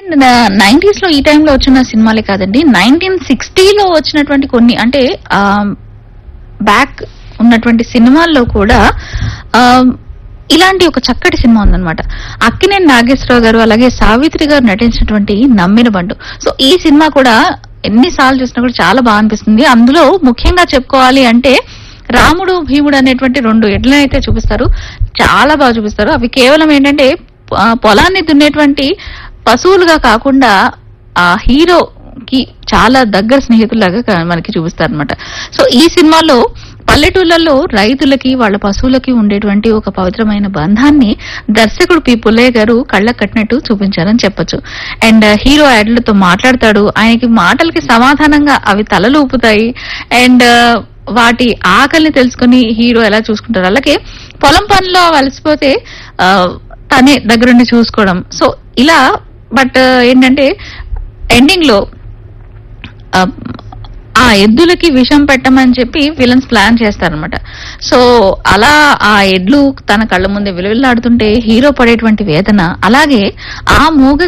and nineties లో ఈ టైంలో వచ్చిన సినిమాలే కాదండి నైన్టీన్ సిక్స్టీలో వచ్చినటువంటి కొన్ని అంటే బ్యాక్ ఉన్నటువంటి సినిమాల్లో కూడా ఆ, ఇలాంటి ఒక చక్కటి సినిమా ఉందన్నమాట అక్కినేని నాగేశ్వరరావు గారు అలాగే సావిత్రి గారు నటించినటువంటి నమ్మిన బండు సో ఈ సినిమా కూడా ఎన్నిసార్లు చూసినా కూడా చాలా బాగా అనిపిస్తుంది అందులో ముఖ్యంగా చెప్పుకోవాలి అంటే రాముడు భీముడు అనేటువంటి రెండు ఎడ్లను అయితే చూపిస్తారు చాలా బాగా చూపిస్తారు అవి కేవలం ఏంటంటే ఆ, పొలాన్ని దున్నేటువంటి పశువులుగా కాకుండా ఆ హీరోకి చాలా దగ్గర స్నేహితులాగా క- మనకి చూపిస్తారు అనమాట సో ఈ సినిమాలో పల్లెటూళ్ళలో రైతులకి వాళ్ళ పశువులకి ఉండేటువంటి ఒక పవిత్రమైన బంధాన్ని దర్శకుడు పి పుల్లయ్య గారు కళ్ళకు కట్టినట్టు చూపించారని చెప్పొచ్చు అండ్ హీరో యాడ్లతో మాట్లాడతాడు ఆయనకి మాటలకి సమాధానంగా అవి తలలు ఊపుతాయి అండ్ వాటి ఆకలిని తెలుసుకుని హీరో ఎలా చూసుకుంటారు అలాగే పొలం పనిలో అలసిపోతే ఆ, తనే దగ్గరుండి చూసుకోవడం సో ఇలా బట్ ఏంటంటే ఎండింగ్ లో ఆ, ఆ ఎద్దులకి విషం పెట్టమని చెప్పి విలన్స్ ప్లాన్ చేస్తారనమాట సో అలా ఆ ఎడ్లు తన కళ్ళ ముందే విలువిల్లాడుతుంటే హీరో పడేటువంటి వేదన అలాగే ఆ మూగ